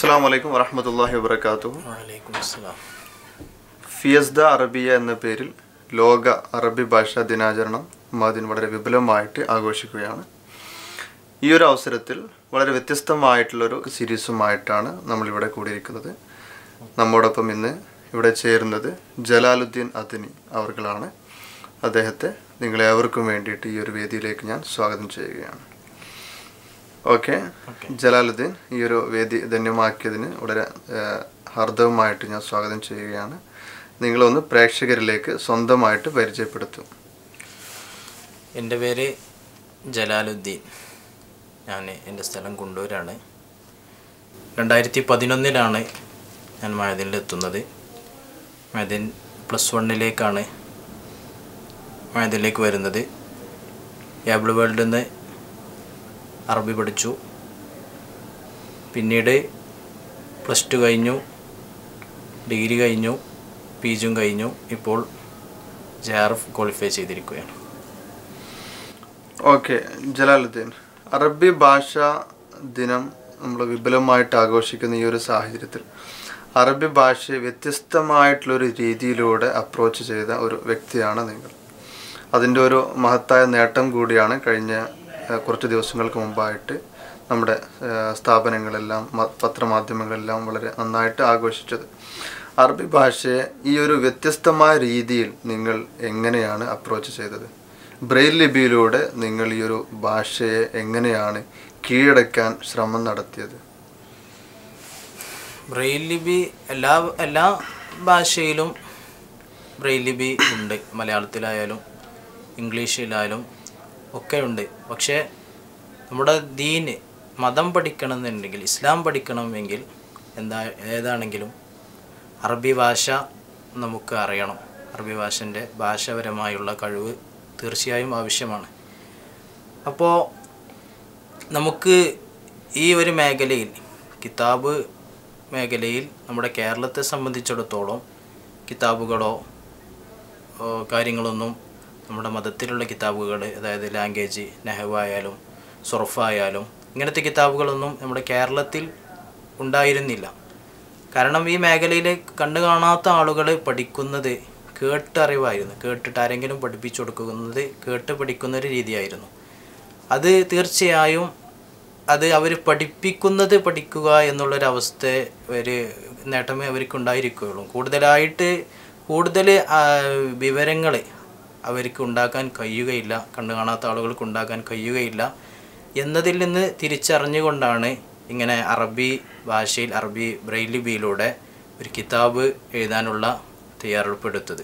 അസ്സാം വലൈക്കും വറഹമത്തല്ലാഹി വബർക്കാത്തു വലൈക്കും അസ്സലാം ഫിയസ്ദ അറബിയ എന്ന പേരിൽ ലോക അറബി ഭാഷാ ദിനാചരണം മദിൻ വളരെ വിപുലമായിട്ട് ആഘോഷിക്കുകയാണ് ഈ ഒരു അവസരത്തിൽ വളരെ വ്യത്യസ്തമായിട്ടുള്ളൊരു സീരീസുമായിട്ടാണ് നമ്മളിവിടെ കൂടിയിരിക്കുന്നത് നമ്മോടൊപ്പം ഇന്ന് ഇവിടെ ചേരുന്നത് ജലാലുദ്ദീൻ അദ്നി അവർകളാണ് അദ്ദേഹത്തെ നിങ്ങളേവർക്കും വേണ്ടിയിട്ട് ഈ ഒരു വേദിയിലേക്ക് ഞാൻ സ്വാഗതം ചെയ്യുകയാണ് ഓക്കെ ജലാലുദ്ദീൻ ഈ ഒരു വേദി ധന്യമാക്കിയതിന് വളരെ ഏഹ്, ഹാർദവമായിട്ട് ഞാൻ സ്വാഗതം ചെയ്യുകയാണ് നിങ്ങളൊന്ന് പ്രേക്ഷകരിലേക്ക് സ്വന്തമായിട്ട് പരിചയപ്പെടുത്തും എൻ്റെ പേര് ജലാലുദ്ദീൻ ഞാൻ എൻ്റെ സ്ഥലം കുണ്ടൂരാണ് രണ്ടായിരത്തി പതിനൊന്നിലാണ് ഞാൻ മഴദിനിലെത്തുന്നത് മഴദിൻ പ്ലസ് വണ്ണിലേക്കാണ് മഴദിലേക്ക് വരുന്നത് ഏബിൾ വേൾഡിൽ നിന്ന് അറബി പഠിച്ചു പിന്നീട് പ്ലസ് ടു കഴിഞ്ഞു ഡിഗ്രി കഴിഞ്ഞു പി ജിയും കഴിഞ്ഞു ഇപ്പോൾ ജെ ആർ എഫ് ക്വാളിഫൈ ചെയ്തിരിക്കുകയാണ് ഓക്കെ ജലാലുദ്ദീൻ അറബി ഭാഷാ ദിനം നമ്മൾ വിപുലമായിട്ട് ആഘോഷിക്കുന്ന ഈ ഒരു സാഹചര്യത്തിൽ അറബി ഭാഷയെ വ്യത്യസ്തമായിട്ടുള്ളൊരു രീതിയിലൂടെ അപ്രോച്ച് ചെയ്ത ഒരു വ്യക്തിയാണ് നിങ്ങൾ അതിൻ്റെ ഒരു മഹത്തായ നേട്ടം കൂടിയാണ് കഴിഞ്ഞ ഏഹ്, കുറച്ച് ദിവസങ്ങൾക്ക് മുമ്പായിട്ട് നമ്മുടെ ഏഹ്, സ്ഥാപനങ്ങളെല്ലാം മ- പത്രമാധ്യമങ്ങളെല്ലാം വളരെ നന്നായിട്ട് ആഘോഷിച്ചത് അറബി ഭാഷയെ ഈ ഒരു വ്യത്യസ്തമായ രീതിയിൽ നിങ്ങൾ എങ്ങനെയാണ് അപ്രോച്ച് ചെയ്തത് ബ്രെയിൽ ലിപിയിലൂടെ നിങ്ങൾ ഈ ഒരു ഭാഷയെ എങ്ങനെയാണ് കീഴടക്കാൻ ശ്രമം നടത്തിയത് ബ്രെയിൽ ലിപി എല്ലാ എല്ലാ ഭാഷയിലും ബ്രെയിൽ ലിപി ഉണ്ട് മലയാളത്തിലായാലും ഇംഗ്ലീഷിലായാലും ഒക്കെ ഉണ്ട് പക്ഷേ നമ്മുടെ ദീന് മതം പഠിക്കണമെന്നുണ്ടെങ്കിൽ ഇസ്ലാം പഠിക്കണമെങ്കിൽ എന്താ ഏതാണെങ്കിലും അറബി ഭാഷ നമുക്ക് അറിയണം അറബി ഭാഷൻ്റെ ഭാഷാപരമായുള്ള കഴിവ് തീർച്ചയായും ആവശ്യമാണ് അപ്പോൾ നമുക്ക് ഈ ഒരു മേഖലയിൽ കിതാബ് മേഖലയിൽ നമ്മുടെ കേരളത്തെ സംബന്ധിച്ചിടത്തോളം കിതാബുകളോ ഓ, കാര്യങ്ങളൊന്നും നമ്മുടെ മതത്തിലുള്ള കിതാബുകൾ അതായത് ലാംഗ്വേജ് നെഹവായാലും സുറഫായാലും ഇങ്ങനത്തെ കിതാബുകളൊന്നും നമ്മുടെ കേരളത്തിൽ ഉണ്ടായിരുന്നില്ല കാരണം ഈ മേഖലയിൽ കണ്ടു കാണാത്ത ആളുകൾ പഠിക്കുന്നത് കേട്ടറിവായിരുന്നു കേട്ടിട്ട് ആരെങ്കിലും പഠിപ്പിച്ചു കൊടുക്കുന്നത് കേട്ട് പഠിക്കുന്ന ഒരു രീതിയായിരുന്നു അത് തീർച്ചയായും അത് അവർ പഠിപ്പിക്കുന്നത് പഠിക്കുക എന്നുള്ളൊരവസ്ഥ ഒരു നേട്ടമേ അവർക്ക് ഉണ്ടായിരിക്കുകയുള്ളൂ കൂടുതലായിട്ട് കൂടുതൽ വിവരങ്ങൾ അവർക്ക് ഉണ്ടാക്കാൻ കഴിയുകയില്ല കണ്ടു കാണാത്ത ആളുകൾക്ക് ഉണ്ടാക്കാൻ കഴിയുകയില്ല എന്നതിൽ നിന്ന് തിരിച്ചറിഞ്ഞുകൊണ്ടാണ് ഇങ്ങനെ അറബി ഭാഷയിൽ അറബി ബ്രെയിൽ ലിപിയിലൂടെ ഒരു കിതാബ് എഴുതാനുള്ള തയ്യാറെടുപ്പെടുത്തത്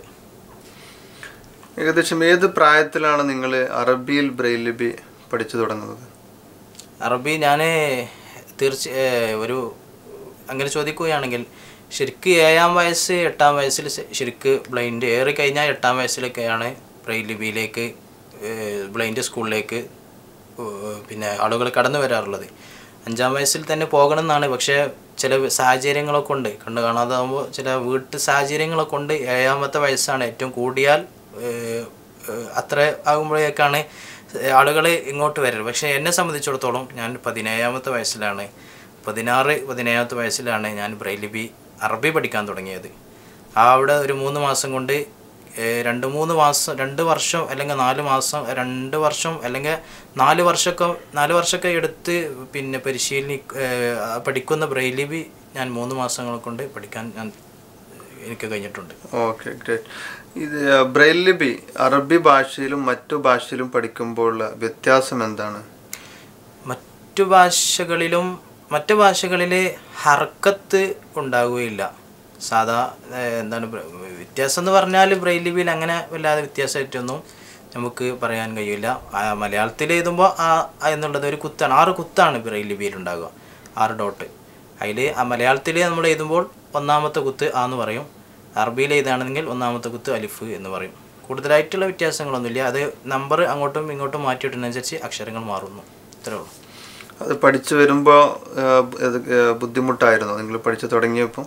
ഏകദേശം ഏത് പ്രായത്തിലാണ് നിങ്ങൾ അറബിയിൽ ബ്രെയിൽ ലിപി പഠിച്ചു തുടങ്ങുന്നത് അറബി ഞാൻ തീർച്ച ഏഹ് ഒരു അങ്ങനെ ചോദിക്കുകയാണെങ്കിൽ ശരിക്ക് ഏഴാം വയസ്സ് എട്ടാം വയസ്സിൽ ശ- ശരിക്ക് ബ്ലൈൻഡ് ഏറി കഴിഞ്ഞാൽ എട്ടാം വയസ്സിലൊക്കെയാണ് ബ്രെയിൽ ലിപിയിലേക്ക് ഏഹ് ബ്ലൈൻഡ് സ്കൂളിലേക്ക് ഏഹ് പിന്നെ ആളുകൾ കടന്നു വരാറുള്ളത് അഞ്ചാം വയസ്സിൽ തന്നെ പോകണം എന്നാണ് പക്ഷേ ചില സാഹചര്യങ്ങളൊക്കെ ഉണ്ട് കണ്ടു കാണാതാകുമ്പോൾ ചില വീട്ടു സാഹചര്യങ്ങളൊക്കെ ഉണ്ട് ഏഴാമത്തെ വയസ്സാണ് ഏറ്റവും കൂടിയാൽ ഏഹ് ഏഹ് അത്ര ആകുമ്പോഴേക്കാണ് ആളുകൾ ഇങ്ങോട്ട് വരരുത് പക്ഷേ എന്നെ സംബന്ധിച്ചിടത്തോളം ഞാൻ പതിനേഴാമത്തെ വയസ്സിലാണ് പതിനാറ് പതിനേഴാമത്തെ വയസ്സിലാണ് ഞാൻ ബ്രെയിൽ ലിപി അറബി പഠിക്കാൻ തുടങ്ങിയത് ആ അവിടെ ഒരു മൂന്ന് മാസം കൊണ്ട് ഏഹ് രണ്ട് മൂന്ന് മാസം രണ്ട് വർഷം അല്ലെങ്കിൽ നാല് മാസം രണ്ട് വർഷം അല്ലെങ്കിൽ നാല് വർഷമൊക്കെ നാല് വർഷമൊക്കെ എടുത്ത് പിന്നെ പരിശീലനി ഏഹ് പഠിക്കുന്ന ബ്രെയിൽ ലിപി ഞാൻ മൂന്ന് മാസങ്ങൾ കൊണ്ട് പഠിക്കാൻ ഞാൻ എനിക്ക് കഴിഞ്ഞിട്ടുണ്ട് ഓക്കെ ഗ്രേറ്റ് ഇത് ബ്രെയിൽ ലിപി അറബി ഭാഷയിലും മറ്റു ഭാഷയിലും പഠിക്കുമ്പോഴുള്ള വ്യത്യാസം എന്താണ് മറ്റു ഭാഷകളിലും മറ്റു ഭാഷകളിൽ ഹർക്കത്ത് ഉണ്ടാവുകയില്ല സാധാ ഏഹ്, എന്താണ് ബ്ര- വ്യത്യാസം എന്ന് പറഞ്ഞാൽ ബ്രെയിൽ ലിപിയിൽ അങ്ങനെ വല്ലാതെ വ്യത്യാസമായിട്ടൊന്നും നമുക്ക് പറയാൻ കഴിയില്ല ആ, മലയാളത്തിൽ എഴുതുമ്പോൾ ആ ആ എന്നുള്ളത് ഒരു കുത്താണ് ആറ് കുത്താണ് ബ്രെയിൽ ലിപിയിൽ ഉണ്ടാകുക ആറ് ഡോട്ട് അതിൽ ആ മലയാളത്തിൽ നമ്മൾ എഴുതുമ്പോൾ ഒന്നാമത്തെ കുത്ത് ആ എന്ന് പറയും അറബിയിൽ എഴുതുകയാണെങ്കിൽ ഒന്നാമത്തെ കുത്ത് അലിഫ് എന്ന് പറയും കൂടുതലായിട്ടുള്ള വ്യത്യാസങ്ങളൊന്നുമില്ല അത് നമ്പർ അങ്ങോട്ടും ഇങ്ങോട്ടും മാറ്റിയിട്ടതിനനുസരിച്ച് അക്ഷരങ്ങൾ മാറുന്നു ഇത്രേ ഉള്ളൂ അത് പഠിച്ചു വരുമ്പോൾ ബുദ്ധിമുട്ടായിരുന്നോ നിങ്ങൾ പഠിച്ചു തുടങ്ങിയപ്പോൾ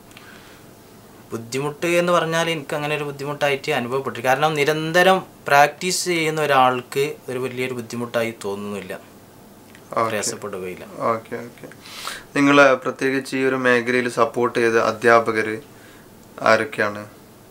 ബുദ്ധിമുട്ട് എന്ന് പറഞ്ഞാൽ എനിക്ക് അങ്ങനെ ഒരു ബുദ്ധിമുട്ടായിട്ട് അനുഭവപ്പെട്ടു കാരണം നിരന്തരം പ്രാക്ടീസ് ചെയ്യുന്ന ഒരാൾക്ക് ഒരു വലിയൊരു ബുദ്ധിമുട്ടായി തോന്നുന്നില്ല പ്രയാസപ്പെടുകയില്ല ഓക്കെ ഓക്കെ നിങ്ങൾ പ്രത്യേകിച്ച് ഈ ഒരു മേഖലയിൽ സപ്പോർട്ട് ചെയ്ത അധ്യാപകർ ആരൊക്കെയാണ്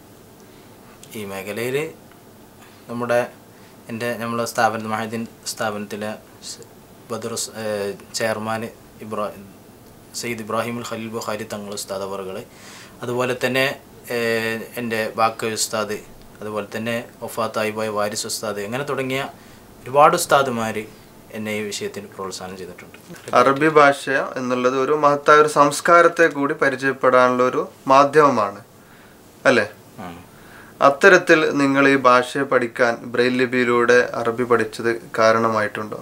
ഈ മേഖലയിൽ നമ്മുടെ എൻ്റെ നമ്മളെ സ്ഥാപനം മഹദീൻ സ്ഥാപനത്തിലെ സ് ബദർ സ്- ഏഹ് ചെയർമാൻ ഇബ്രാ സയ്യിദ് ഇബ്രാഹിമുൽ ഖലീൽ ബുഖാരി തങ്ങൾ ഉസ്താദ് അവറുകൾ അതുപോലെ തന്നെ ഏഹ് എൻ്റെ ബാക്ക ഉസ്താദ് അതുപോലെ തന്നെ വഫാത്തായി പോയ വാരിസ് ഉസ്താദ് അങ്ങനെ തുടങ്ങിയ ഒരുപാട് ഉസ്താദുമാർ എന്നെ ഈ വിഷയത്തിന് പ്രോത്സാഹനം ചെയ്തിട്ടുണ്ട് അറബി ഭാഷ എന്നുള്ളത് ഒരു മഹത്തായ ഒരു സംസ്കാരത്തെ കൂടി പരിചയപ്പെടാനുള്ള ഒരു മാധ്യമമാണ് അല്ലേ ഉം. അത്തരത്തിൽ നിങ്ങൾ ഈ ഭാഷയെ പഠിക്കാൻ ബ്രെയിൽ ലിപിയിലൂടെ അറബി പഠിച്ചത് കാരണമായിട്ടുണ്ടോ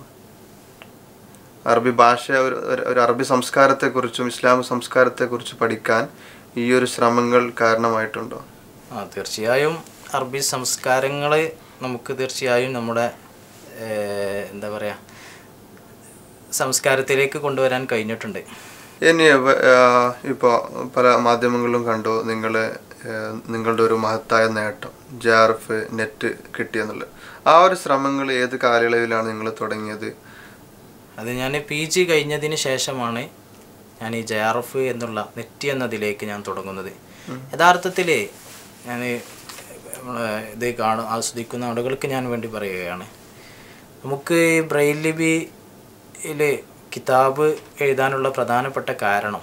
അറബി ഭാഷ ഒരു ഒരു- ഒരു അറബി സംസ്കാരത്തെക്കുറിച്ചും ഇസ്ലാം സംസ്കാരത്തെക്കുറിച്ച് പഠിക്കാൻ ഈ ഒരു ശ്രമങ്ങൾ കാരണമായിട്ടുണ്ടോ ആ തീർച്ചയായും അറബി സംസ്കാരങ്ങൾ നമുക്ക് തീർച്ചയായും നമ്മുടെ ഏഹ്, എന്താ പറയുക സംസ്കാരത്തിലേക്ക് കൊണ്ടുവരാൻ കഴിഞ്ഞിട്ടുണ്ട് ഇനി ഇപ്പോൾ പല മാധ്യമങ്ങളിലും കണ്ടു നിങ്ങൾ നിങ്ങളുടെ ഒരു മഹത്തായ നേട്ടം ജെ ആർ എഫ് നെറ്റ് കിട്ടിയെന്നുള്ളത് ആ ഒരു ശ്രമങ്ങൾ ഏത് കാലയളവിലാണ് നിങ്ങൾ തുടങ്ങിയത് അത് ഞാൻ പി ജി കഴിഞ്ഞതിന് ശേഷമാണ് ഞാൻ ഈ ജെ ആർ എഫ് എന്നുള്ള നെറ്റ് എന്നതിലേക്ക് ഞാൻ തുടങ്ങുന്നത് യഥാർത്ഥത്തിൽ ഞാൻ നമ്മളെ ഇത് കാണും ആസ്വദിക്കുന്ന ആളുകൾക്ക് ഞാൻ വേണ്ടി പറയുകയാണ് നമുക്ക് ഈ ബ്രെയിൽ ലിപിയിൽ കിതാബ് എഴുതാനുള്ള പ്രധാനപ്പെട്ട കാരണം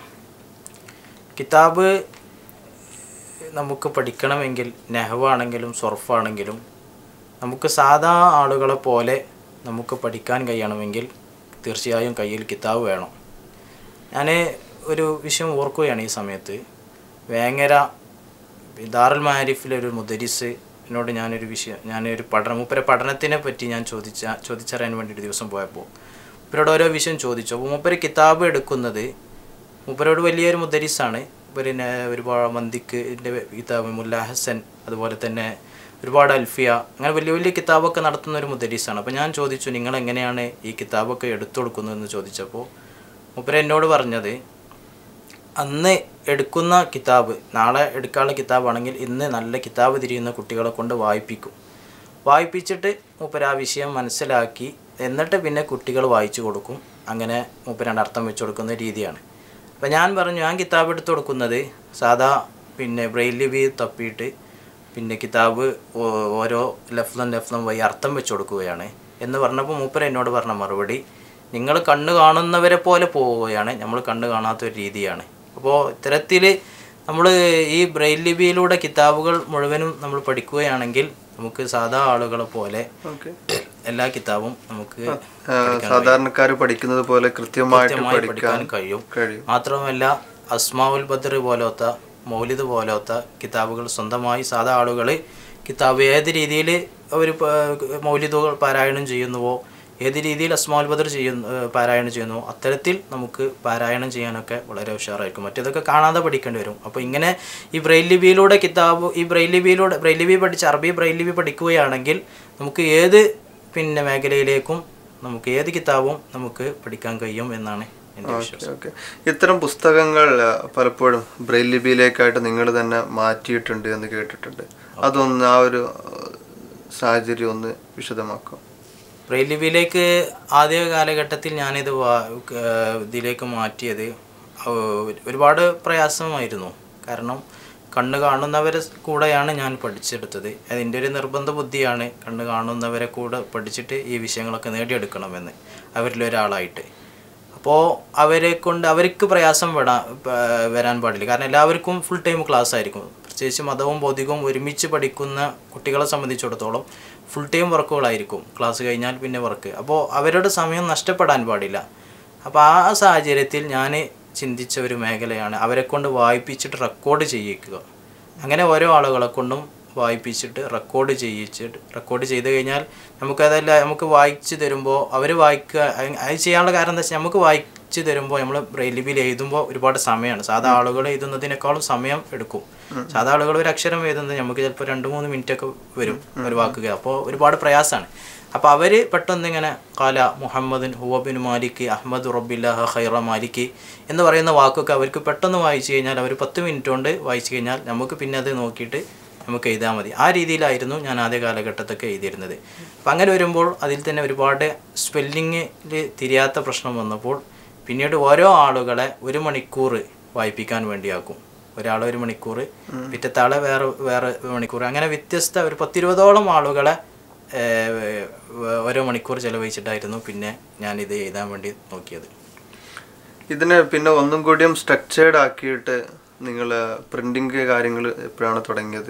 കിതാബ് നമുക്ക് പഠിക്കണമെങ്കിൽ നെഹവാണെങ്കിലും സൊർഫാണെങ്കിലും നമുക്ക് സാധാ ആളുകളെ പോലെ നമുക്ക് പഠിക്കാൻ കഴിയണമെങ്കിൽ തീർച്ചയായും കയ്യിൽ കിതാബ് വേണം ഞാൻ ഒരു വിഷയം ഓർക്കുകയാണ് ഈ സമയത്ത് വേങ്ങര ദാറുൽ മാരിഫിലെ ഒരു മുദരിസ് എന്നോട് ഞാനൊരു വിഷയം ഞാനൊരു പഠനം മൂപ്പരെ പഠനത്തിനെ പറ്റി ഞാൻ ചോദിച്ച ചോദിച്ചറിയാൻ വേണ്ടി ഒരു ദിവസം പോയപ്പോൾ മൂപ്പരോട് ഓരോ വിഷയം ചോദിച്ചു അപ്പോൾ മൂപ്പര് കിതാബ് എടുക്കുന്നത് മൂപ്പരോട് വലിയൊരു മുദരിസാണ് പിന്നെ ഒരുപാട് മന്ദിക്ക് കിതാബ് മുല്ല ഹസൻ അതുപോലെ തന്നെ ഒരുപാട് അൽഫിയ അങ്ങനെ വലിയ വലിയ കിതാബൊക്കെ നടത്തുന്ന ഒരു മുദരീസാണ് അപ്പോൾ ഞാൻ ചോദിച്ചു നിങ്ങൾ എങ്ങനെയാണ് ഈ കിതാബൊക്കെ എടുത്തു കൊടുക്കുന്നതെന്ന് ചോദിച്ചപ്പോൾ മൂപ്പര് എന്നോട് പറഞ്ഞത് അന്ന് എടുക്കുന്ന കിതാബ് നാളെ എടുക്കാനുള്ള കിതാബാണെങ്കിൽ ഇന്ന് നല്ല കിതാബ് തിരിയുന്ന കുട്ടികളെ കൊണ്ട് വായിപ്പിക്കും വായിപ്പിച്ചിട്ട് മൂപ്പര് ആ വിഷയം മനസ്സിലാക്കി എന്നിട്ട് പിന്നെ കുട്ടികൾ വായിച്ചു കൊടുക്കും അങ്ങനെ മൂപ്പരാണ്ട് അർത്ഥം വെച്ച് കൊടുക്കുന്ന രീതിയാണ് അപ്പം ഞാൻ പറഞ്ഞു ഞാൻ കിതാബ് എടുത്ത് കൊടുക്കുന്നത് സാധാ പിന്നെ ബ്രെയിൽ ലിപി തപ്പിയിട്ട് പിന്നെ കിതാബ് ഓ- ഓരോ ലഫ്ലം ലഫ്ലം വഴി അർത്ഥം വെച്ച് കൊടുക്കുകയാണ് എന്ന് പറഞ്ഞപ്പോൾ മൂപ്പര് എന്നോട് പറഞ്ഞ മറുപടി നിങ്ങൾ കണ്ണ് കാണുന്നവരെ പോലെ പോവുകയാണ് നമ്മൾ കണ്ണ് കാണാത്ത ഒരു രീതിയാണ് അപ്പോൾ ഇത്തരത്തിൽ നമ്മൾ ഈ ബ്രെയിൽ ലിപിയിലൂടെ കിതാബുകൾ മുഴുവനും നമ്മൾ പഠിക്കുകയാണെങ്കിൽ നമുക്ക് സാധാ ആളുകളെ പോലെ ഓക്കെ എല്ലാ കിതാബും നമുക്ക് സാധാരണക്കാർ പഠിക്കുന്നത് പോലെ കൃത്യമായിട്ട് കൃത്യമായി പഠിക്കാൻ പഠിക്കാൻ കഴിയും കഴിയും മാത്രമല്ല അസ്മാഉൽ ബദർ പോലത്തെ മൗലിദ് പോലത്തെ കിതാബുകൾ സ്വന്തമായി സാധാ ആളുകൾ കിതാബ് ഏത് രീതിയിൽ അവർ മൗലിദുകൾ പാരായണം ചെയ്യുന്നുവോ ഏത് രീതിയിൽ അസ്മാഉൽ ബദർ ചെയ്യുന്നു ഏഹ് പാരായണം ചെയ്യുന്നു അത്തരത്തിൽ നമുക്ക് പാരായണം ചെയ്യാനൊക്കെ വളരെ ഉഷാറായിരിക്കും മറ്റേതൊക്കെ കാണാതെ പഠിക്കേണ്ടി വരും അപ്പോൾ ഇങ്ങനെ ഈ ബ്രെയിൽ ലിപിയിലൂടെ കിതാബ് ഈ ബ്രെയിൽ ലിപിയിലൂടെ ബ്രെയിൽ ലിപി പഠിച്ച് അറബി ബ്രെയിൽ ലിപി പഠിക്കുകയാണെങ്കിൽ നമുക്ക് ഏത് പിന്നെ മേഖലയിലേക്കും നമുക്ക് ഏത് കിതാബും നമുക്ക് പഠിക്കാൻ കഴിയും എന്നാണ് എൻ്റെ വിശ്വാസം ഓക്കെ ഇത്തരം പുസ്തകങ്ങൾ ആ, പലപ്പോഴും ബ്രെയിൽ ലിപിയിലേക്കായിട്ട് നിങ്ങൾ തന്നെ മാറ്റിയിട്ടുണ്ട് എന്ന് കേട്ടിട്ടുണ്ട് അതൊന്ന് ആ ഒരു ആ, സാഹചര്യം ഒന്ന് വിശദമാക്കാം ബ്രെയിൽ ലിപിയിലേക്ക് ആദ്യ കാലഘട്ടത്തിൽ ഞാനിത് വാ- ഏഹ് ഇതിലേക്ക് മാറ്റിയത് ഔ- ഒരുപാട് പ്രയാസമായിരുന്നു കാരണം കണ്ണ് കാണുന്നവരെ കൂടെയാണ് ഞാൻ പഠിച്ചെടുത്തത് അതിൻ്റെ ഒരു നിർബന്ധ ബുദ്ധിയാണ് കണ്ണ് കാണുന്നവരെ കൂടെ പഠിച്ചിട്ട് ഈ വിഷയങ്ങളൊക്കെ നേടിയെടുക്കണമെന്ന് അവരിലൊരാളായിട്ട് അപ്പോൾ അവരെ കൊണ്ട് അവർക്ക് പ്രയാസം വിടാൻ വരാൻ പാടില്ല കാരണം എല്ലാവർക്കും ഫുൾ ടൈം ക്ലാസ് ആയിരിക്കും പ്രത്യേകിച്ച് മതവും ഭൗതികവും ഒരുമിച്ച് പഠിക്കുന്ന കുട്ടികളെ സംബന്ധിച്ചിടത്തോളം ഫുൾ ടൈം വർക്കുകളായിരിക്കും ക്ലാസ് കഴിഞ്ഞാൽ പിന്നെ വർക്ക് അപ്പോൾ അവരുടെ സമയം നഷ്ടപ്പെടാൻ പാടില്ല അപ്പോൾ ആ സാഹചര്യത്തിൽ ഞാൻ ചിന്തിച്ച ഒരു മേഖലയാണ് അവരെ കൊണ്ട് വായിപ്പിച്ചിട്ട് റെക്കോർഡ് ചെയ്യിക്കുക അങ്ങനെ ഓരോ ആളുകളെ കൊണ്ടും വായിപ്പിച്ചിട്ട് റെക്കോർഡ് ചെയ്യിച്ചിട്ട് റെക്കോർഡ് ചെയ്ത് കഴിഞ്ഞാൽ നമുക്കതല്ല നമുക്ക് വായിച്ച് തരുമ്പോൾ അവർ വായിക്കുക അത് അത് ചെയ്യാനുള്ള കാരണം എന്താ വെച്ചാൽ നമുക്ക് വായിച്ച് തരുമ്പോൾ നമ്മൾ ബ്രെയിൽ ലിപിയിൽ എഴുതുമ്പോൾ ഒരുപാട് സമയമാണ് സാധാ ആളുകൾ എഴുതുന്നതിനേക്കാളും സമയം എടുക്കും സാധാ ആളുകൾ ഒരു അക്ഷരം എഴുതുന്നത് നമുക്ക് ചിലപ്പോൾ രണ്ട് മൂന്ന് മിനിറ്റ് ഒക്കെ വരും ഒരു വാക്കുക അപ്പോൾ ഒരുപാട് പ്രയാസമാണ് അപ്പോൾ അവർ പെട്ടെന്ന് ഇങ്ങനെ കാല മുഹമ്മദിൻ ഹുവബിൻ മാലിക്ക് അഹമ്മദ് റബ്ബില്ലാഹ ഖൈറ മാലിക്ക് എന്ന് പറയുന്ന വാക്കൊക്കെ അവർക്ക് പെട്ടെന്ന് വായിച്ചു കഴിഞ്ഞാൽ അവർ പത്ത് മിനിറ്റ് കൊണ്ട് വായിച്ചു കഴിഞ്ഞാൽ നമുക്ക് പിന്നെ അത് നോക്കിയിട്ട് നമുക്ക് എഴുതാൻ മതി ആ രീതിയിലായിരുന്നു ഞാൻ ആദ്യ കാലഘട്ടത്തൊക്കെ എഴുതിയിരുന്നത് അപ്പം അങ്ങനെ വരുമ്പോൾ അതിൽ തന്നെ ഒരുപാട് സ്പെല്ലിങ്ങിൽ തിരിയാത്ത പ്രശ്നം വന്നപ്പോൾ പിന്നീട് ഓരോ ആളുകളെ ഒരു മണിക്കൂർ വായിപ്പിക്കാൻ വേണ്ടിയാക്കും ഒരാളെ ഒരു മണിക്കൂർ പിറ്റത്തെ ആളെ വേറെ വേറെ മണിക്കൂർ അങ്ങനെ വ്യത്യസ്ത ഒരു പത്തിരുപതോളം ആളുകളെ ഏഹ്, ഓരോ മണിക്കൂർ ചെലവഴിച്ചിട്ടായിരുന്നു പിന്നെ ഞാനിത് എഴുതാൻ വേണ്ടി നോക്കിയത് ഇതിനെ പിന്നെ ഒന്നും കൂടിയും സ്ട്രക്ചേർഡ് ആക്കിയിട്ട് നിങ്ങൾ പ്രിന്റിങ് കാര്യങ്ങൾ എപ്പോഴാണ് തുടങ്ങിയത്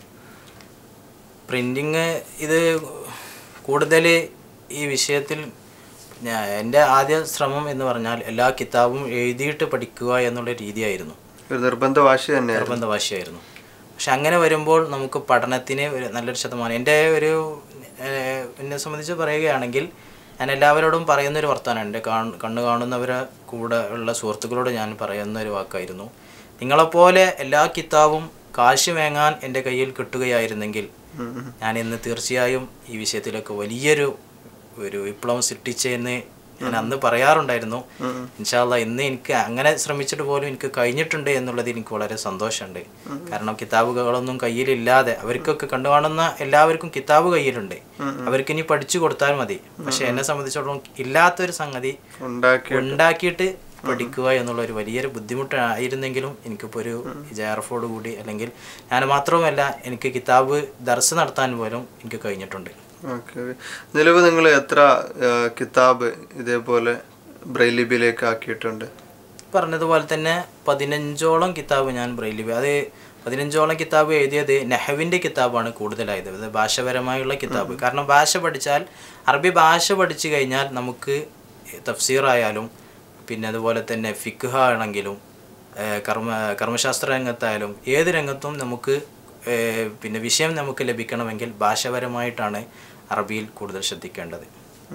പ്രിൻറ്റിങ് ഇത് കൂടുതൽ ഈ വിഷയത്തിൽ ഞാൻ എൻ്റെ ആദ്യ ശ്രമം എന്ന് പറഞ്ഞാൽ എല്ലാ കിതാബും എഴുതിയിട്ട് പഠിക്കുക എന്നുള്ള രീതിയായിരുന്നു ഒരു നിർബന്ധ വാശി തന്നെയായിരുന്നു നിർബന്ധ ഭാഷയായിരുന്നു പക്ഷെ അങ്ങനെ വരുമ്പോൾ നമുക്ക് പഠനത്തിന് ഒരു നല്ലൊരു ശതമാനം എൻ്റെ ഒരു ഏഹ്, എന്നെ സംബന്ധിച്ച് പറയുകയാണെങ്കിൽ ഞാൻ എല്ലാവരോടും പറയുന്നൊരു വർത്തമാനം എൻ്റെ കാണ് കണ്ണ് കാണുന്നവരെ കൂടെ ഉള്ള സുഹൃത്തുക്കളോട് ഞാൻ പറയുന്ന ഒരു വാക്കായിരുന്നു നിങ്ങളെപ്പോലെ എല്ലാ കിതാബും കാശ് വാങ്ങാൻ എൻ്റെ കയ്യിൽ കിട്ടുകയായിരുന്നെങ്കിൽ ഞാൻ ഇന്ന് തീർച്ചയായും ഈ വിഷയത്തിലൊക്കെ വലിയൊരു ഒരു വിപ്ലവം സൃഷ്ടിച്ചെന്ന് ഞാൻ അന്ന് പറയാറുണ്ടായിരുന്നു ഇൻഷാല്ല ഇന്ന് എനിക്ക് അങ്ങനെ ശ്രമിച്ചിട്ട് പോലും എനിക്ക് കഴിഞ്ഞിട്ടുണ്ട് എന്നുള്ളതിൽ എനിക്ക് വളരെ സന്തോഷമുണ്ട് കാരണം കിതാബുകളൊന്നും കയ്യിലില്ലാതെ അവർക്കൊക്കെ കണ്ടുകാണുന്ന എല്ലാവർക്കും കിതാബ് കയ്യിലുണ്ട് അവർക്ക് ഇനി പഠിച്ചു കൊടുത്താൽ മതി പക്ഷെ എന്നെ സംബന്ധിച്ചിടത്തോളം ഇല്ലാത്തൊരു സംഗതി ഉണ്ടാക്കി ഉണ്ടാക്കിയിട്ട് പഠിക്കുക എന്നുള്ള ഒരു വലിയൊരു ബുദ്ധിമുട്ടായിരുന്നെങ്കിലും എനിക്കിപ്പോൾ ഒരു ജയറഫോട് കൂടി അല്ലെങ്കിൽ ഞാൻ മാത്രവുമല്ല എനിക്ക് കിതാബ് ദർസ് നടത്താൻ പോലും എനിക്ക് കഴിഞ്ഞിട്ടുണ്ട് ഓക്കെ നിലവ് നിങ്ങൾ എത്ര ആ, കിതാബ് ഇതേപോലെ ബ്രെയിൽ ലിപിയിലേക്ക് ആക്കിയിട്ടുണ്ട് പറഞ്ഞതുപോലെ തന്നെ പതിനഞ്ചോളം കിതാബ് ഞാൻ ബ്രെയിലി അത് പതിനഞ്ചോളം കിതാബ് എഴുതിയത് നെഹവിൻ്റെ കിതാബാണ് കൂടുതലായത് അത് ഭാഷപരമായുള്ള കിതാബ് കാരണം ഭാഷ പഠിച്ചാൽ അറബി ഭാഷ പഠിച്ചു കഴിഞ്ഞാൽ നമുക്ക് തഫ്സീറായാലും പിന്നെ അതുപോലെ തന്നെ ഫിഖ് ആണെങ്കിലും ഏഹ് കർമ്മ കർമ്മശാസ്ത്ര രംഗത്തായാലും ഏത് രംഗത്തും നമുക്ക് ഏഹ് പിന്നെ വിഷയം നമുക്ക് ലഭിക്കണമെങ്കിൽ ഭാഷപരമായിട്ടാണ് അറബിയിൽ കൂടുതൽ ശ്രദ്ധിക്കേണ്ടത്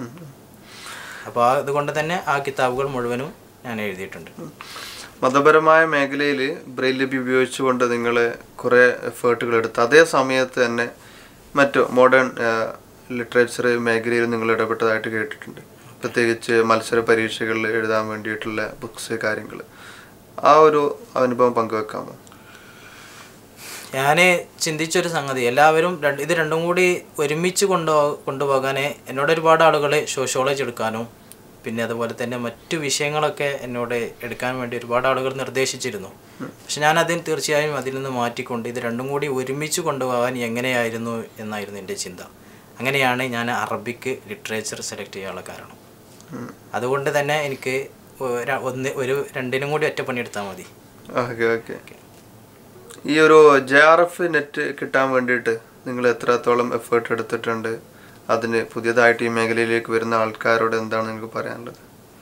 അപ്പോൾ അതുകൊണ്ട് തന്നെ ആ കിതാബുകൾ മുഴുവനും ഞാൻ എഴുതിയിട്ടുണ്ട് മതപരമായ മേഖലയിൽ ബ്രെയിൽ ലിപി ഉപയോഗിച്ചുകൊണ്ട് നിങ്ങൾ കുറേ എഫേർട്ടുകൾ എടുത്തു അതേ സമയത്ത് തന്നെ മറ്റു മോഡേൺ ലിറ്ററേച്ചർ മേഖലയിൽ നിങ്ങൾ ഇടപെട്ടതായിട്ട് കേട്ടിട്ടുണ്ട് പ്രത്യേകിച്ച് മത്സര പരീക്ഷകളിൽ എഴുതാൻ വേണ്ടിയിട്ടുള്ള ബുക്സ് കാര്യങ്ങൾ ആ ഒരു അനുഭവം പങ്കുവെക്കാമോ ഞാൻ ചിന്തിച്ചൊരു സംഗതി എല്ലാവരും രണ്ട് ഇത് രണ്ടും കൂടി ഒരുമിച്ച് കൊണ്ടു കൊണ്ടുപോകാൻ എന്നോട് ഒരുപാട് ആളുകൾ സോഷ്യോളജി എടുക്കാനും പിന്നെ അതുപോലെ തന്നെ മറ്റു വിഷയങ്ങളൊക്കെ എന്നോട് എടുക്കാൻ വേണ്ടി ഒരുപാട് ആളുകൾ നിർദ്ദേശിച്ചിരുന്നു പക്ഷെ ഞാൻ അതിന് തീർച്ചയായും അതിൽ നിന്ന് മാറ്റിക്കൊണ്ട് ഇത് രണ്ടും കൂടി ഒരുമിച്ച് കൊണ്ടുപോകാൻ എങ്ങനെയായിരുന്നു എന്നായിരുന്നു എൻ്റെ ചിന്ത അങ്ങനെയാണ് ഞാൻ അറബിക്ക് ലിറ്ററേച്ചർ സെലക്ട് ചെയ്യാനുള്ള കാരണം അതുകൊണ്ട് തന്നെ എനിക്ക് ഒരു- ഒന്ന് ഒരു രണ്ടിനും കൂടി ഒറ്റ പണിയെടുത്താൽ മതി ഓക്കെ ഓക്കെ ഈ ഒരു ജെ ആർ എഫ് നെറ്റ് കിട്ടാൻ വേണ്ടിയിട്ട് നിങ്ങൾ എത്രത്തോളം എഫേർട്ട് എടുത്തിട്ടുണ്ട് അതിന് പുതിയതായിട്ട് ഈ മേഖലയിലേക്ക് വരുന്ന ആൾക്കാരോട് എന്താണ് നിങ്ങൾക്ക് പറയാനുള്ളത്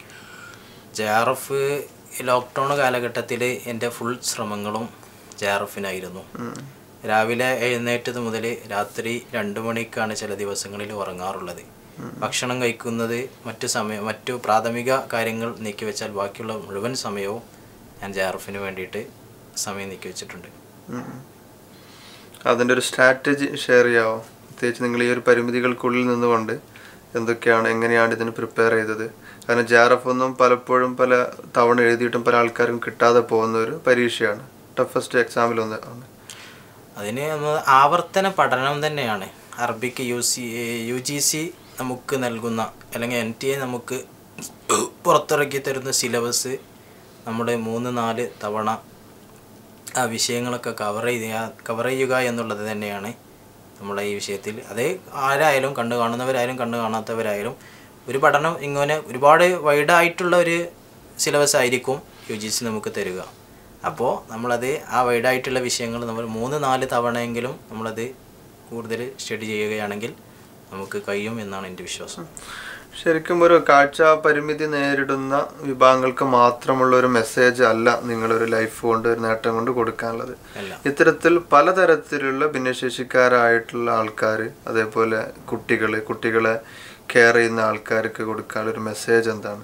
ജെ ആർ എഫ് ലോക്ക്ഡൗൺ കാലഘട്ടത്തിൽ എൻ്റെ ഫുൾ ശ്രമങ്ങളും ജെ ആർ എഫിനായിരുന്നു രാവിലെ എഴുന്നേറ്റത് മുതൽ രാത്രി രണ്ട് മണിക്കാണ് ചില ദിവസങ്ങളിൽ ഉറങ്ങാറുള്ളത് ഭക്ഷണം കഴിക്കുന്നത് മറ്റു സമയം മറ്റു പ്രാഥമിക കാര്യങ്ങൾ നീക്കി വെച്ചാൽ ബാക്കിയുള്ള മുഴുവൻ സമയവും ഞാൻ ജെ ആർ എഫിന് വേണ്ടിയിട്ട് സമയം നീക്കി വെച്ചിട്ടുണ്ട് ഉം. അതിൻ്റെ ഒരു സ്ട്രാറ്റജി ഷെയർ ചെയ്യാമോ പ്രത്യേകിച്ച് നിങ്ങൾ ഈ ഒരു പരിമിതികൾക്കുള്ളിൽ നിന്നുകൊണ്ട് എന്തൊക്കെയാണ് എങ്ങനെയാണ് ഇതിന് പ്രിപ്പയർ ചെയ്തത് കാരണം ജെ ആർ എഫ് ഒന്നും പലപ്പോഴും പല തവണ എഴുതിയിട്ടും പല ആൾക്കാരും കിട്ടാതെ പോകുന്ന ഒരു പരീക്ഷയാണ് ടഫസ്റ്റ് എക്സാമിലൊന്ന് ആണ് അതിന് നമ്മൾ ആവർത്തന പഠനം തന്നെയാണ് Arabic U C U G C നമുക്ക് നൽകുന്ന അല്ലെങ്കിൽ എൻ ടി എ നമുക്ക് പുറത്തിറക്കി തരുന്ന സിലബസ് നമ്മുടെ മൂന്ന് നാല് തവണ ആ വിഷയങ്ങളൊക്കെ കവർ ചെയ്യുക കവർ ചെയ്യുക എന്നുള്ളത് തന്നെയാണ് നമ്മുടെ ഈ വിഷയത്തിൽ അത് ആരായാലും കണ്ടു കാണുന്നവരായാലും കണ്ടു കാണാത്തവരായാലും ഒരു പഠനം ഇങ്ങനെ ഒരുപാട് വൈഡായിട്ടുള്ള ഒരു സിലബസ് ആയിരിക്കും യു ജി സി നമുക്ക് തരിക അപ്പോൾ നമ്മളത് ആ വൈഡായിട്ടുള്ള വിഷയങ്ങൾ നമ്മൾ മൂന്ന് നാല് തവണയെങ്കിലും നമ്മളത് കൂടുതൽ സ്റ്റഡി ചെയ്യുകയാണെങ്കിൽ നമുക്ക് കഴിയും എന്നാണ് എൻ്റെ വിശ്വാസം ശരിക്കും ഒരു കാഴ്ച പരിമിതി നേരിടുന്ന വിഭാഗങ്ങൾക്ക് മാത്രമുള്ള ഒരു മെസ്സേജ് അല്ല നിങ്ങളൊരു ലൈഫ് കൊണ്ട് ഒരു നേട്ടം കൊണ്ട് കൊടുക്കാനുള്ളത് അല്ല ഇത്തരത്തിൽ പലതരത്തിലുള്ള ഭിന്നശേഷിക്കാരായിട്ടുള്ള ആൾക്കാർ അതേപോലെ കുട്ടികൾ കുട്ടികളെ കെയർ ചെയ്യുന്ന ആൾക്കാർക്ക് കൊടുക്കാനുള്ള ഒരു മെസ്സേജ് എന്താണ്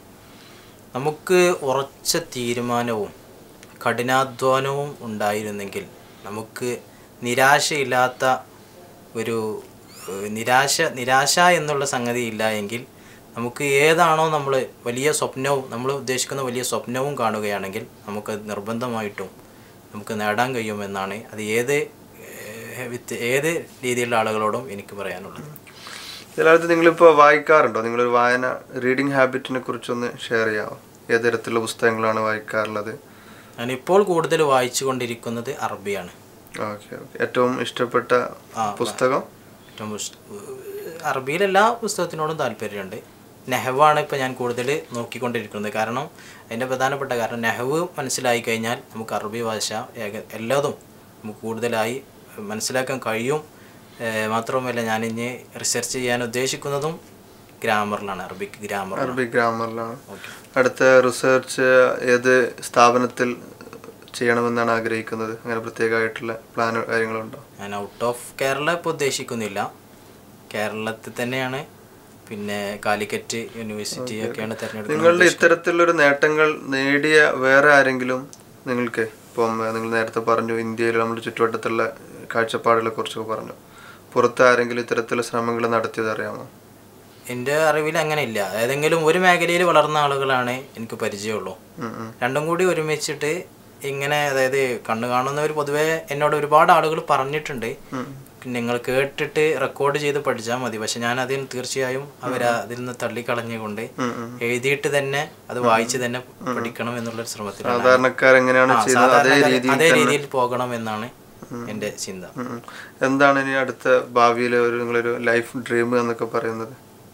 നമുക്ക് ഉറച്ച തീരുമാനവും കഠിനാധ്വാനവും ഉണ്ടായിരുന്നെങ്കിൽ നമുക്ക് നിരാശയില്ലാത്ത ഒരു ഏഹ്, നിരാശ നിരാശ എന്നുള്ള സംഗതി ഇല്ല എങ്കിൽ നമുക്ക് ഏതാണോ നമ്മൾ വലിയ സ്വപ്നവും നമ്മൾ ഉദ്ദേശിക്കുന്ന വലിയ സ്വപ്നവും കാണുകയാണെങ്കിൽ നമുക്ക് നിർബന്ധമായിട്ടും നമുക്ക് നേടാൻ കഴിയുമെന്നാണ് അത് ഏത് ഏഹ്, വിത്ത് ഏത് രീതിയിലുള്ള ആളുകളോടും എനിക്ക് പറയാനുള്ളത് ചിലടത്ത് നിങ്ങളിപ്പോൾ വായിക്കാറുണ്ടോ നിങ്ങളൊരു വായന റീഡിങ് ഹാബിറ്റിനെ കുറിച്ചൊന്ന് ഷെയർ ചെയ്യാമോ ഏത് തരത്തിലുള്ള പുസ്തകങ്ങളാണ് വായിക്കാറുള്ളത് ഞാനിപ്പോൾ കൂടുതൽ വായിച്ചു കൊണ്ടിരിക്കുന്നത് അറബിയാണ് ഓക്കെ ഓക്കെ ഏറ്റവും ഇഷ്ടപ്പെട്ട പുസ്തകം ഏറ്റവും പുസ്ത- അറബിയിൽ എല്ലാ പുസ്തകത്തിനോടും താല്പര്യമുണ്ട് നെഹവാണ് ഇപ്പോൾ ഞാൻ കൂടുതൽ നോക്കിക്കൊണ്ടിരിക്കുന്നത് കാരണം അതിൻ്റെ പ്രധാനപ്പെട്ട കാരണം നെഹവ് മനസ്സിലായി കഴിഞ്ഞാൽ നമുക്ക് അറബി ഭാഷ ഏക എല്ലാതും നമുക്ക് കൂടുതലായി മനസ്സിലാക്കാൻ കഴിയും ഏഹ് മാത്രവുമല്ല ഞാൻ ഇനി റിസർച്ച് ചെയ്യാൻ ഉദ്ദേശിക്കുന്നതും ഗ്രാമറിലാണ് അറബിക് ഗ്രാമർ അറബി ഗ്രാമറിലാണ് ഓക്കെ അടുത്ത റിസർച്ച് ഏത് സ്ഥാപനത്തിൽ ചെയ്യണമെന്നാണ് ആഗ്രഹിക്കുന്നത് അങ്ങനെ പ്രത്യേകമായിട്ടുള്ള പ്ലാൻ കാര്യങ്ങളുണ്ടോ ഞാൻ ഔട്ട് ഓഫ് കേരള ഇപ്പോൾ ഉദ്ദേശിക്കുന്നില്ല കേരളത്തിൽ തന്നെയാണ് പിന്നെ കാലിക്കറ്റ് യൂണിവേഴ്സിറ്റി ഒക്കെയാണ് തിരഞ്ഞെടുക്കുന്നത് നിങ്ങളുടെ ഇത്തരത്തിലൊരു നേട്ടങ്ങൾ നേടിയ വേറെ ആരെങ്കിലും നിങ്ങൾക്ക് ഇപ്പം നിങ്ങൾ നേരത്തെ പറഞ്ഞു ഇന്ത്യയിൽ നമ്മുടെ ചുറ്റുവട്ടത്തുള്ള കാഴ്ചപ്പാടുകളെ കുറിച്ചൊക്കെ പറഞ്ഞു പുറത്ത് ആരെങ്കിലും ഇത്തരത്തിലുള്ള ശ്രമങ്ങൾ നടത്തിയത് അറിയാമോ എൻ്റെ അറിവിൽ അങ്ങനെ ഇല്ല ഏതെങ്കിലും ഒരു മേഖലയിൽ വളർന്ന ആളുകളാണ് എനിക്ക് പരിചയമുള്ളൂ ഉം ഉം. രണ്ടും കൂടി ഒരുമിച്ചിട്ട് ഇങ്ങനെ അതായത് കണ്ണു കാണുന്നവർ പൊതുവേ എന്നോട് ഒരുപാട് ആളുകൾ പറഞ്ഞിട്ടുണ്ട് പിന്നെ നിങ്ങൾ കേട്ടിട്ട് റെക്കോർഡ് ചെയ്ത് പഠിച്ചാൽ മതി പക്ഷെ ഞാൻ അതിന് തീർച്ചയായും അവർ അതിൽ നിന്ന് തള്ളിക്കളഞ്ഞുകൊണ്ട് ഉം ഉം. എഴുതിയിട്ട് തന്നെ അത് വായിച്ച് തന്നെ പഠിക്കണം എന്നുള്ള ശ്രമത്തിലാണ് സാധാരണക്കാർ എങ്ങനെയാണ് ആ, ചെയ്യുന്നത് അതേ സാധാരണ രീതിയിൽ അതേ രീതിയിൽ പോകണം എന്നാണ് എൻ്റെ ചിന്ത ഉം ഉം. എന്താണ് ഇനി അടുത്ത ഭാവിയിലെ ഒരു നിങ്ങളൊരു ലൈഫ് ഡ്രീം എന്നൊക്കെ പറയുന്നത്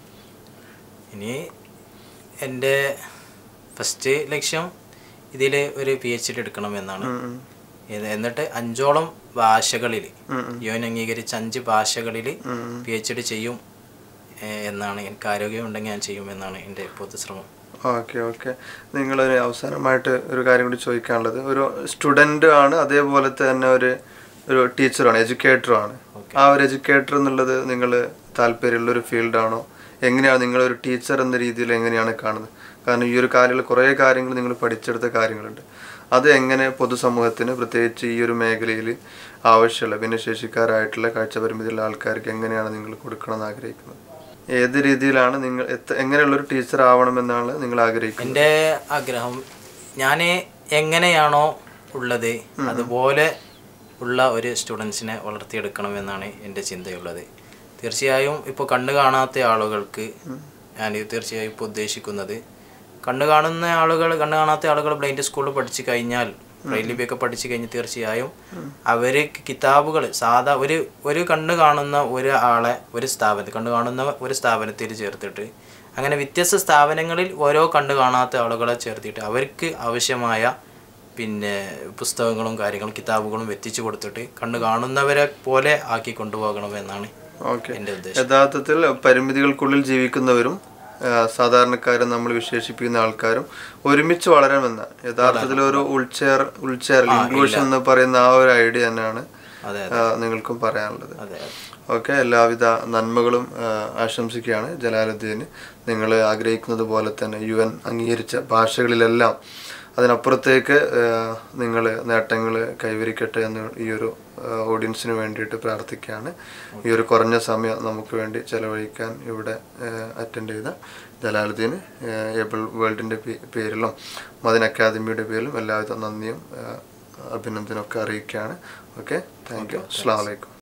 ഇനി എൻ്റെ ഫസ്റ്റ് ലക്ഷ്യം ഇതിൽ ഒരു പി എച്ച് ഡി എടുക്കണം എന്നാണ് ഉം ഉം. ഇത് എന്നിട്ട് അഞ്ചോളം ഭാഷകളിൽ ഉം ഉം. യുവൻ അംഗീകരിച്ച അഞ്ച് ഭാഷകളിൽ ഉം ഉം. പി എച്ച് ഡി ചെയ്യും ഏഹ് എന്നാണ് എനിക്ക് ആരോഗ്യമുണ്ടെങ്കിൽ ഞാൻ ചെയ്യുമെന്നാണ് എൻ്റെ പൊതുശ്രമം ഓക്കെ ഓക്കെ നിങ്ങളൊരു അവസാനമായിട്ട് ഒരു കാര്യം കൂടി ചോദിക്കാനുള്ളത് ഒരു സ്റ്റുഡൻ്റ് ആണ് അതേപോലെ തന്നെ ഒരു ഒരു ടീച്ചറാണ് എഡ്യൂക്കേറ്ററും ആണ് ആ ഒരു എഡ്യൂക്കേറ്റർ എന്നുള്ളത് നിങ്ങൾ താല്പര്യമുള്ള ഒരു ഫീൽഡാണോ എങ്ങനെയാണ് നിങ്ങളൊരു ടീച്ചർ എന്ന രീതിയിൽ എങ്ങനെയാണ് കാണുന്നത് കാരണം ഈ ഒരു കാലങ്ങളിൽ കുറേ കാര്യങ്ങൾ നിങ്ങൾ പഠിച്ചെടുത്ത കാര്യങ്ങളുണ്ട് അത് എങ്ങനെ പൊതുസമൂഹത്തിന് പ്രത്യേകിച്ച് ഈ ഒരു മേഖലയിൽ ആവശ്യമുള്ള ഭിന്നശേഷിക്കാരായിട്ടുള്ള കാഴ്ചപരിമിതിയുള്ള ആൾക്കാർക്ക് എങ്ങനെയാണ് നിങ്ങൾ കൊടുക്കണമെന്ന് ആഗ്രഹിക്കുന്നത് ഏത് രീതിയിലാണ് നിങ്ങൾ എത്ത- എങ്ങനെയുള്ള ഒരു ടീച്ചർ ആവണമെന്നാണ് നിങ്ങൾ ആഗ്രഹിക്കുന്നത് എൻ്റെ ആഗ്രഹം ഞാൻ എങ്ങനെയാണോ ഉള്ളത് അതുപോലെ ഉള്ള ഒരു സ്റ്റുഡൻസിനെ വളർത്തിയെടുക്കണമെന്നാണ് എൻ്റെ ചിന്തയുള്ളത് തീർച്ചയായും ഇപ്പോൾ കണ്ണ് കാണാത്ത ആളുകൾക്ക് ഞാൻ തീർച്ചയായും ഇപ്പോൾ ഉദ്ദേശിക്കുന്നത് കണ്ണ് കാണുന്ന ആളുകൾ കണ്ണ് കാണാത്ത ആളുകൾ ബ്ലൈൻഡ് സ്കൂളിൽ പഠിച്ചു കഴിഞ്ഞാൽ ബ്രൈലിബിയൊക്കെ പഠിച്ചു കഴിഞ്ഞ് തീർച്ചയായും അവർ കിതാബുകൾ സാധാ ഒരു ഒരു കണ്ണ് കാണുന്ന ഒരു ആളെ ഒരു സ്ഥാപനത്തിൽ കണ്ണ് കാണുന്ന ഒരു സ്ഥാപനത്തിൽ ചേർത്തിട്ട് അങ്ങനെ വ്യത്യസ്ത സ്ഥാപനങ്ങളിൽ ഓരോ കണ്ണ് കാണാത്ത ആളുകളെ ചേർത്തിട്ട് അവർക്ക് ആവശ്യമായ പിന്നെ പുസ്തകങ്ങളും കാര്യങ്ങളും കിതാബുകളും എത്തിച്ചു കൊടുത്തിട്ട് കണ്ണ് കാണുന്നവരെ പോലെ ആക്കി കൊണ്ടുപോകണമെന്നാണ് ഓക്കെ എൻ്റെ ഉദ്ദേശം യഥാർത്ഥത്തിൽ പരിമിതികൾക്കുള്ളിൽ ജീവിക്കുന്നവരും ആ, സാധാരണക്കാരും നമ്മൾ വിശേഷിപ്പിക്കുന്ന ആൾക്കാരും ഒരുമിച്ച് വളരണമെന്ന യഥാർത്ഥത്തിൽ ഒരു ഉൾച്ചെയർ ഉൾച്ചെയർ ഇൻക്ലൂഷൻ എന്ന് പറയുന്ന ആ ഒരു ഐഡിയ തന്നെയാണ് അതെ ആ, നിങ്ങൾക്കും പറയാനുള്ളത് അതെ ഓക്കെ എല്ലാവിധ നന്മകളും ആ, ആശംസിക്കുകയാണ് ജലാലുദ്ദീന് നിങ്ങൾ ആഗ്രഹിക്കുന്നത് പോലെ തന്നെ യു എൻ അംഗീകരിച്ച ഭാഷകളിലെല്ലാം അതിനപ്പുറത്തേക്ക് നിങ്ങൾ നേട്ടങ്ങൾ കൈവരിക്കട്ടെ എന്ന് ഈ ഒരു ഓഡിയൻസിന് വേണ്ടിയിട്ട് പ്രാർത്ഥിക്കുകയാണ് ഈ ഒരു കുറഞ്ഞ സമയം നമുക്ക് വേണ്ടി ചെലവഴിക്കാൻ ഇവിടെ അറ്റൻഡ് ചെയ്ത ജലാലുദ്ദീന് ഏബിൾ വേൾഡിൻ്റെ പേരിലും മദിൻ അക്കാദമിയുടെ പേരിലും എല്ലാവിധ നന്ദിയും ആ, അഭിനന്ദനമൊക്കെ അറിയിക്കുകയാണ് ഓക്കെ താങ്ക് യു അസ്സാം വലൈക്കും